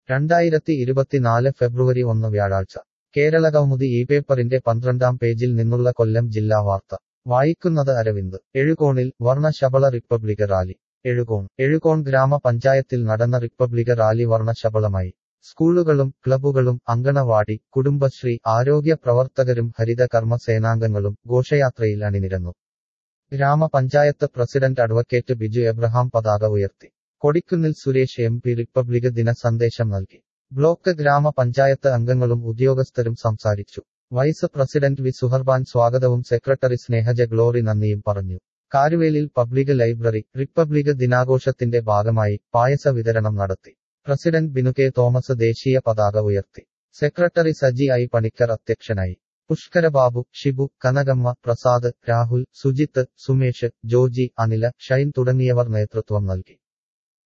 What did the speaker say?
രണ്ടായിരത്തി ഇരുപത്തിനാല് ഫെബ്രുവരി ഒന്ന് വ്യാഴാഴ്ച കേരള കൗമുദി ഈ പേപ്പറിന്റെ പന്ത്രണ്ടാം പേജിൽ നിന്നുള്ള കൊല്ലം ജില്ലാ വാർത്ത വായിക്കുന്നത് അരവിന്ദ് എഴുകോണിൽ വർണ്ണശബള റിപ്പബ്ലിക റാലി എഴുകോൺ എഴുകോൺ ഗ്രാമപഞ്ചായത്തിൽ നടന്ന റിപ്പബ്ലിക റാലി വർണ്ണശബളമായി സ്കൂളുകളും ക്ലബുകളും അങ്കണവാടി കുടുംബശ്രീ ആരോഗ്യ പ്രവർത്തകരും ഹരിത കർമ്മ സേനാംഗങ്ങളും ഘോഷയാത്രയിൽ അണിനിരന്നു ഗ്രാമപഞ്ചായത്ത് പ്രസിഡന്റ് അഡ്വക്കേറ്റ് ബിജു എബ്രഹാം പതാക ഉയർത്തി Kodikunnil Suresh M P republic ദിന സന്ദേശം നൽകി ബ്ലോക്ക് ഗ്രാമപഞ്ചായത്ത് അംഗങ്ങളും ഉദ്യോഗസ്ഥരും സംസാരിച്ചു വൈസ് പ്രസിഡന്റ് വി സുഹർബാൻ സ്വാഗതവും സെക്രട്ടറി സ്നേഹജ ഗ്ലോറി നന്ദിയും പറഞ്ഞു കാരുവേലിൽ പബ്ലിക് ലൈബ്രറി റിപ്പബ്ലിക് ദിനാഘോഷത്തിന്റെ ഭാഗമായി പായസ വിതരണം നടത്തി പ്രസിഡന്റ് ബിനു കെ തോമസ് ദേശീയ പതാക ഉയർത്തി സെക്രട്ടറി സജി ഐ പണിക്കർ അധ്യക്ഷനായി പുഷ്കരബാബു ഷിബു കനകമ്മ പ്രസാദ് രാഹുൽ സുജിത്ത് സുമേഷ് ജോജി അനില ഷൈൻ തുടങ്ങിയവർ നേതൃത്വം നൽകി